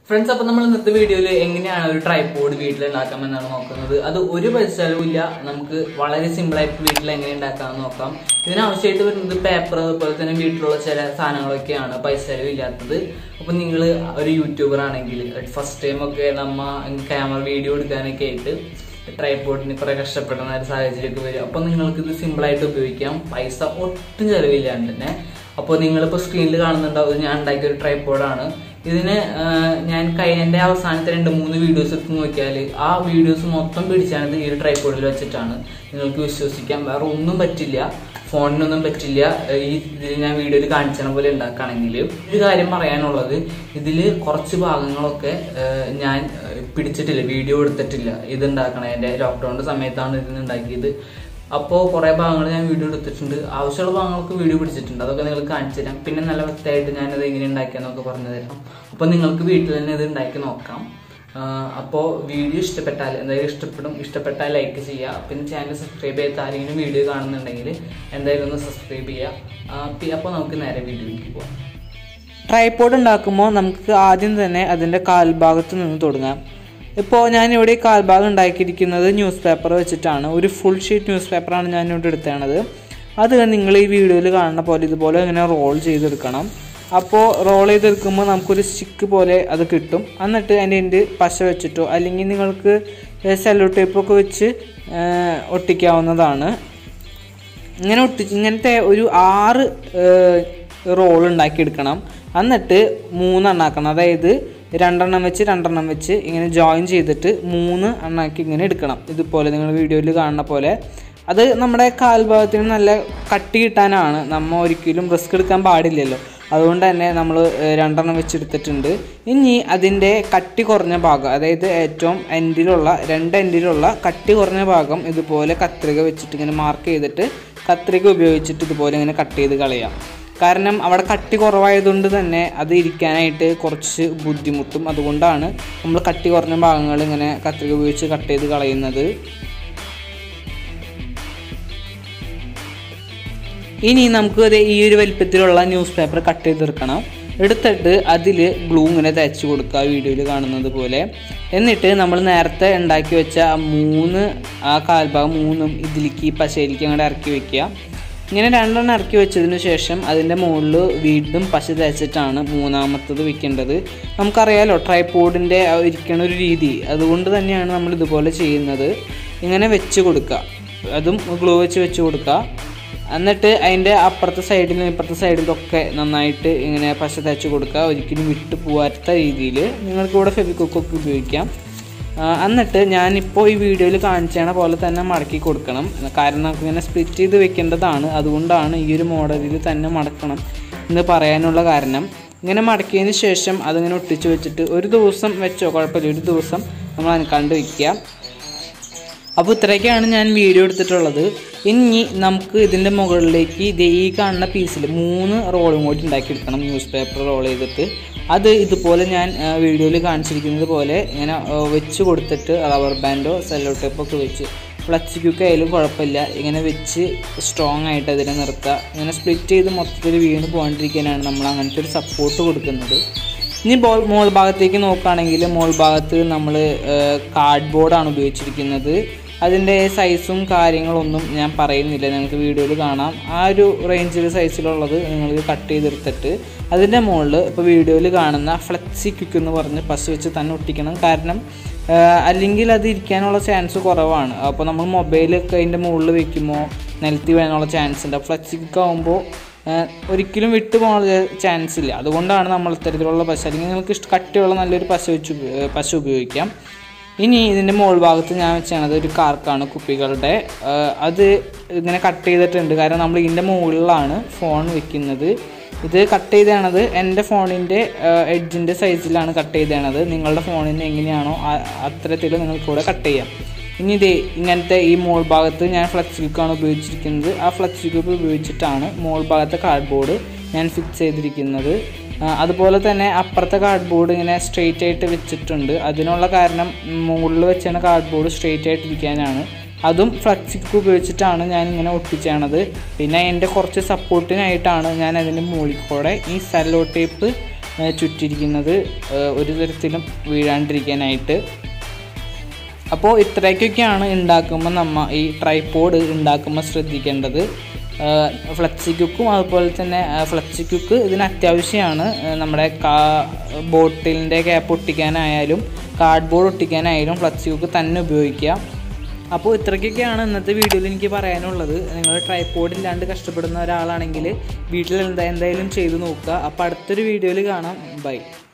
friends അപ്പൊ നമ്മൾ ഇന്നത്തെ വീഡിയോയിൽ എങ്ങനെയാണ് ഒരു ട്രൈപോഡ് വീട്ടിൽ ഉണ്ടാക്കാമെന്നാണ് നോക്കുന്നത് അത് ഒരു പൈസ ചെലവില്ല നമുക്ക് വളരെ സിമ്പിൾ ആയിട്ട് വീട്ടിൽ എങ്ങനെ ഉണ്ടാക്കാമെന്ന് നോക്കാം ഇതിനാവശ്യമായിട്ട് വരുന്നത് പേപ്പർ അതുപോലെ തന്നെ വീട്ടിലുള്ള ചില സാധനങ്ങളൊക്കെയാണ് പൈസ ചെലവില്ലാത്തത് അപ്പൊ നിങ്ങൾ ഒരു യൂട്യൂബർ ആണെങ്കിൽ ഫസ്റ്റ് ടൈം ഒക്കെ നമ്മ ക്യാമറ വീഡിയോ എടുക്കാനൊക്കെ ആയിട്ട് ട്രൈപോഡിന് കുറെ കഷ്ടപ്പെടുന്ന ഒരു സാഹചര്യമൊക്കെ വരും അപ്പോൾ നിങ്ങൾക്ക് ഇത് സിമ്പിൾ ആയിട്ട് ഉപയോഗിക്കാം പൈസ ഒട്ടും ചെലവില്ലാണ്ട് തന്നെ അപ്പോൾ നിങ്ങളിപ്പോൾ സ്ക്രീനിൽ കാണുന്നുണ്ടാവും ഇത് ഞാൻ ഉണ്ടാക്കിയ ഒരു ട്രൈപോഡാണ് ഇതിന് ആ, ഞാൻ കഴിഞ്ഞ അവസാനത്തെ രണ്ട് മൂന്ന് വീഡിയോസ് എടുത്ത് നോക്കിയാൽ ആ വീഡിയോസ് മൊത്തം പിടിച്ചാണ് ഈ ഒരു ട്രൈപോഡിൽ വെച്ചിട്ടാണ് നിങ്ങൾക്ക് വിശ്വസിക്കാം വേറെ ഒന്നും പറ്റില്ല ഫോണിനൊന്നും പറ്റില്ല ഈ ഇതിൽ ഞാൻ വീഡിയോയിൽ കാണിച്ച പോലെ ഉണ്ടാക്കുകയാണെങ്കിൽ ഒരു കാര്യം പറയാനുള്ളത് ഇതിൽ കുറച്ച് ഭാഗങ്ങളൊക്കെ ആ, ഞാൻ ആ, പിടിച്ചിട്ടില്ല വീഡിയോ എടുത്തിട്ടില്ല ഇത് ഉണ്ടാക്കണതിൻ്റെ ലോക്ക്ഡൗണിൻ്റെ സമയത്താണ് ഇതിന് ഉണ്ടാക്കിയത് അപ്പോൾ കുറേ ഭാഗങ്ങൾ ഞാൻ വീഡിയോ എടുത്തിട്ടുണ്ട് ആവശ്യമുള്ള ഭാഗങ്ങൾക്ക് വീഡിയോ പിടിച്ചിട്ടുണ്ട് അതൊക്കെ നിങ്ങൾക്ക് കാണിച്ചു തരാം പിന്നെ നല്ല വ്യക്തമായിട്ട് ഞാനത് എങ്ങനെ ഉണ്ടാക്കിയെന്നൊക്കെ പറഞ്ഞു തരാം അപ്പോൾ നിങ്ങൾക്ക് വീട്ടിൽ തന്നെ ഇത് ഉണ്ടാക്കി നോക്കാം അപ്പോൾ വീഡിയോ ഇഷ്ടപ്പെട്ടാൽ എന്തായാലും ഇഷ്ടപ്പെടും ഇഷ്ടപ്പെട്ടാൽ ലൈക്ക് ചെയ്യുക പിന്നെ ചാനൽ സബ്സ്ക്രൈബ് ചെയ്യാത്ത ആരെങ്കിലും വീഡിയോ കാണുന്നുണ്ടെങ്കിൽ എന്തായാലും ഒന്ന് സബ്സ്ക്രൈബ് ചെയ്യുക അപ്പോൾ നമുക്ക് നേരെ വീഡിയോയിലേക്ക് പോകാം ട്രൈപോഡ് ഉണ്ടാക്കുമ്പോൾ നമുക്ക് ആദ്യം തന്നെ അതിൻ്റെ കാൽഭാഗത്ത് നിന്ന് തുടങ്ങാം ഇപ്പോൾ ഞാനിവിടെ ഈ കാൽഭാഗം ഉണ്ടാക്കിയിരിക്കുന്നത് ന്യൂസ് പേപ്പർ വെച്ചിട്ടാണ് ഒരു ഫുൾ ഷീറ്റ് ന്യൂസ് പേപ്പറാണ് ഞാനിവിടെ എടുത്തത് അത് നിങ്ങൾ ഈ വീഡിയോയിൽ കാണുന്ന പോലെ ഇതുപോലെ ഇങ്ങനെ റോൾ ചെയ്തെടുക്കണം അപ്പോൾ റോൾ ചെയ്തെടുക്കുമ്പോൾ നമുക്കൊരു സ്റ്റിക്ക് പോലെ അത് കിട്ടും എന്നിട്ട് അതിൻ്റെ എൻ്റെ പശ വെച്ചിട്ടോ അല്ലെങ്കിൽ നിങ്ങൾക്ക് സെല്ലോ ടേപ്പൊക്കെ വെച്ച് ആ, ഒട്ടിക്കാവുന്നതാണ് ഇങ്ങനെ ഒട്ടിച്ച് ഇങ്ങനത്തെ ഒരു ആറ് റോൾ ഉണ്ടാക്കിയെടുക്കണം എന്നിട്ട് മൂന്നെണ്ണാക്കണം അതായത് രണ്ടെണ്ണം വെച്ച് രണ്ടെണ്ണം വെച്ച് ഇങ്ങനെ ജോയിൻ ചെയ്തിട്ട് മൂന്ന് എണ്ണാക്കി ഇങ്ങനെ എടുക്കണം ഇതുപോലെ നിങ്ങൾ വീഡിയോയിൽ കാണുന്ന പോലെ അത് നമ്മുടെ കാൽഭാഗത്തിന് നല്ല കട്ടി കിട്ടാനാണ് നമ്മൾ ഒരിക്കലും റിസ്ക് എടുക്കാൻ പാടില്ലല്ലോ അതുകൊണ്ട് തന്നെ നമ്മൾ രണ്ടെണ്ണം വെച്ചെടുത്തിട്ടുണ്ട് ഇനി അതിൻ്റെ കട്ടി കുറഞ്ഞ ഭാഗം അതായത് ഏറ്റവും എൻഡിലുള്ള രണ്ട് എൻഡിലുള്ള കട്ടി കുറഞ്ഞ ഭാഗം ഇതുപോലെ കത്രിക വെച്ചിട്ട് ഇങ്ങനെ മാർക്ക് ചെയ്തിട്ട് കത്രിക ഉപയോഗിച്ചിട്ട് ഇതുപോലെ ഇങ്ങനെ കട്ട് ചെയ്ത് കളയാം കാരണം അവിടെ കട്ടി കുറവായതുകൊണ്ട് തന്നെ അത് ഇരിക്കാനായിട്ട് കുറച്ച് ബുദ്ധിമുട്ടും അതുകൊണ്ടാണ് നമ്മൾ കട്ടി കുറഞ്ഞ ഭാഗങ്ങൾ ഇങ്ങനെ കത്രിക ഉപയോഗിച്ച് കട്ട് ചെയ്ത് കളയുന്നത് ഇനി നമുക്ക് ദേ ഈ ഒരു വലിപ്പത്തിലുള്ള ന്യൂസ് പേപ്പർ കട്ട് ചെയ്തെടുക്കണം എടുത്തിട്ട് അതിൽ ഗ്ലൂ ഇങ്ങനെ തേച്ച് കൊടുക്കുക വീഡിയോയിൽ കാണുന്നത് പോലെ എന്നിട്ട് നമ്മൾ നേരത്തെ ഉണ്ടാക്കി വെച്ച ആ മൂന്ന് ആ കാൽഭാഗം മൂന്നും ഇതിലേക്ക് ഈ പശയിലേക്ക് അങ്ങോട്ട് ഇറക്കി വെക്കുക ഇങ്ങനെ രണ്ടെണ്ണം ഇറക്കി വെച്ചതിന് ശേഷം അതിൻ്റെ മുകളിൽ വീണ്ടും പശ തേച്ചിട്ടാണ് മൂന്നാമത്തത് വെക്കേണ്ടത് നമുക്കറിയാലോ ട്രൈപോഡിൻ്റെ ഇരിക്കണ ഒരു രീതി അതുകൊണ്ട് തന്നെയാണ് നമ്മൾ ഇതുപോലെ ചെയ്യുന്നത് ഇങ്ങനെ വെച്ച് കൊടുക്കുക അതും ഗ്ലൂ വെച്ച് വെച്ച് കൊടുക്കുക എന്നിട്ട് അതിൻ്റെ അപ്പുറത്തെ സൈഡിലും ഇപ്പുറത്തെ സൈഡിലും ഒക്കെ നന്നായിട്ട് ഇങ്ങനെ പശ തേച്ച് കൊടുക്കുക ഒരിക്കലും വിട്ടു പോകാത്ത രീതിയിൽ നിങ്ങൾക്ക് ഇവിടെ ഫെവിക്കൊക്കെ ഉപയോഗിക്കാം ആ, എന്നിട്ട് ഞാനിപ്പോൾ ഈ വീഡിയോയിൽ കാണിച്ചണ പോലെ തന്നെ മടക്കി കൊടുക്കണം കാരണം നമുക്ക് ഇങ്ങനെ സ്പ്ലിറ്റ് ചെയ്ത് വെക്കേണ്ടതാണ് അതുകൊണ്ടാണ് ഈ ഒരു മോഡലിൽ തന്നെ മടക്കണം എന്ന് പറയാനുള്ള കാരണം ഇങ്ങനെ മടക്കിയതിന് ശേഷം അതിങ്ങനെ ഒട്ടിച്ച് വെച്ചിട്ട് ഒരു ദിവസം വെച്ചോ കുഴപ്പമില്ല ഒരു ദിവസം നമ്മൾ അനക്കാണ്ട് വെക്കുക അപ്പോൾ ഇത്രയൊക്കെയാണ് ഞാൻ വീഡിയോ എടുത്തിട്ടുള്ളത് ഇനി നമുക്ക് ഇതിൻ്റെ മുകളിലേക്ക് ഇത് ഈ കാണുന്ന പീസിൽ മൂന്ന് റോളും കൂടി ഉണ്ടാക്കിയെടുക്കണം ന്യൂസ് പേപ്പർ റോൾ ചെയ്തിട്ട് അത് ഇതുപോലെ ഞാൻ വീഡിയോയിൽ കാണിച്ചിരിക്കുന്നത് പോലെ ഇങ്ങനെ ആ, വെച്ച് കൊടുത്തിട്ട് റബ്ബർ ബാൻഡോ സെല്ലോ ടേപ്പൊക്കെ വെച്ച് ഫ്ലക്സിക്കൊക്കെ ആയാലും കുഴപ്പമില്ല ഇങ്ങനെ വെച്ച് സ്ട്രോങ് ആയിട്ട് അതിനെ നിർത്തുക ഇങ്ങനെ സ്പ്ലിറ്റ് ചെയ്ത് മൊത്തത്തിൽ വീണ് പോകാണ്ടിരിക്കാനാണ് നമ്മൾ അങ്ങനത്തെ ഒരു സപ്പോർട്ട് കൊടുക്കുന്നത് ഇനി ബോൾ മോൾ ഭാഗത്തേക്ക് നോക്കുകയാണെങ്കിൽ മോൾ ഭാഗത്ത് നമ്മൾ കാർഡ് ബോർഡാണ് ഉപയോഗിച്ചിരിക്കുന്നത് അതിൻ്റെ സൈസും കാര്യങ്ങളൊന്നും ഞാൻ പറയുന്നില്ല നിങ്ങൾക്ക് വീഡിയോയിൽ കാണാം ആ ഒരു റേഞ്ചിൽ സൈസിലുള്ളത് നിങ്ങൾക്ക് കട്ട് ചെയ്തെടുത്തിട്ട് അതിൻ്റെ മുകളിൽ ഇപ്പോൾ വീഡിയോയിൽ കാണുന്ന ഫ്ലെക്സി ക്വിക്ക് എന്ന് പറഞ്ഞ് പശ വെച്ച് തന്നെ ഒട്ടിക്കണം കാരണം ആ, അല്ലെങ്കിൽ അത് ഇരിക്കാനുള്ള ചാൻസ് കുറവാണ് അപ്പോൾ നമ്മൾ മൊബൈലൊക്കെ അതിൻ്റെ മുകളിൽ വെക്കുമ്പോൾ നിലത്തി വീഴാനുള്ള ചാൻസ് ഉണ്ട് ഫ്ലെക്സി ക്വിക്ക് ആകുമ്പോൾ ഏഹ് ഒരിക്കലും വിട്ടു പോകാനുള്ള ചാൻസ് ഇല്ല അതുകൊണ്ടാണ് നമ്മൾ ഇത്തരത്തിലുള്ള പശ അല്ലെങ്കിൽ നിങ്ങൾക്ക് ഇഷ്ട കട്ടിയുള്ള നല്ലൊരു പശ വെച്ച് ഉപ- ഏഹ് പശ ഉപയോഗിക്കാം ഇനി ഇതിൻ്റെ മുകൾ ഭാഗത്ത് ഞാൻ വെച്ചാണത് ഒരു കാർക്കാണ് കുപ്പികളുടെ ഏഹ് അത് ഇങ്ങനെ കട്ട് ചെയ്തിട്ടുണ്ട് കാരണം നമ്മൾ ഇതിൻ്റെ മുകളിലാണ് ഫോൺ വെക്കുന്നത് ഇത് കട്ട് ചെയ്തതാണത് എൻ്റെ ഫോണിൻ്റെ എഡ്ജിൻ്റെ സൈസിലാണ് കട്ട് ചെയ്തതാണത് നിങ്ങളുടെ ഫോണിന് എങ്ങനെയാണോ ആ- അത്തരത്തിൽ നിങ്ങൾക്ക് ഇവിടെ കട്ട് ചെയ്യാം ഇനി ഇതേ ഇങ്ങനത്തെ ഈ മോൾ ഭാഗത്ത് ഞാൻ ഫ്ലക്സ് ക്യൂക്കാണ് ഉപയോഗിച്ചിരിക്കുന്നത് ആ ഫ്ലക്സ് ക്യൂക്ക് ഉപയോഗിച്ചിട്ടാണ് മോൾ ഭാഗത്തെ കാർഡ്ബോർഡ് ഞാൻ ഫിക്സ് ചെയ്തിരിക്കുന്നത് ആ, അതുപോലെ തന്നെ അപ്പുറത്തെ കാർഡ്ബോർഡ് ഇങ്ങനെ സ്ട്രെയിറ്റ് ആയിട്ട് വെച്ചിട്ടുണ്ട് അതിനുള്ള കാരണം മുകളിൽ വെച്ചാണ് കാർഡ്ബോർഡ് സ്ട്രെയിറ്റ് ആയിട്ടിരിക്കാനാണ് അതും ഫ്ലക്സിക്ക് ഉപയോഗിച്ചിട്ടാണ് ഞാൻ ഇങ്ങനെ ഒട്ടിച്ചാണത് പിന്നെ എൻ്റെ കുറച്ച് സപ്പോർട്ടിനായിട്ടാണ് ഞാൻ അതിൻ്റെ മുകളിൽ കൂടെ ഈ സെല്ലോ ടേപ്പ് ഏഹ് ചുറ്റിരിക്കുന്നത് ഏഹ് ഒരു തരത്തിലും വീഴാണ്ടിരിക്കാനായിട്ട് അപ്പോൾ ഇത്രയ്ക്കൊക്കെയാണ് ഉണ്ടാക്കുമ്പോൾ നമ്മ ഈ ട്രൈപോഡ് ഉണ്ടാക്കുമ്പോൾ ശ്രദ്ധിക്കേണ്ടത് ഫ്ലക്സി കുക്കും അതുപോലെ തന്നെ ഫ്ലക്സി കുക്ക് ഇതിന് അത്യാവശ്യമാണ് ആ, നമ്മുടെ കാ ബോട്ടിലിൻ്റെ ക്യാപ്പ് ഒട്ടിക്കാനായാലും കാർഡ്ബോർഡ് ഒട്ടിക്കാനായാലും ഫ്ലക്സി കുക്ക് തന്നെ ഉപയോഗിക്കുക അപ്പോൾ ഇത്രയ്ക്കൊക്കെയാണ് ഇന്നത്തെ വീഡിയോയിൽ എനിക്ക് പറയാനുള്ളത് നിങ്ങൾ ട്രൈപോഡ് ഇല്ലാണ്ട് കഷ്ടപ്പെടുന്ന ഒരാളാണെങ്കിൽ വീട്ടിൽ എന്താ എന്തായാലും ചെയ്ത് നോക്കുക അപ്പോൾ അടുത്തൊരു വീഡിയോയിൽ കാണാം ബൈ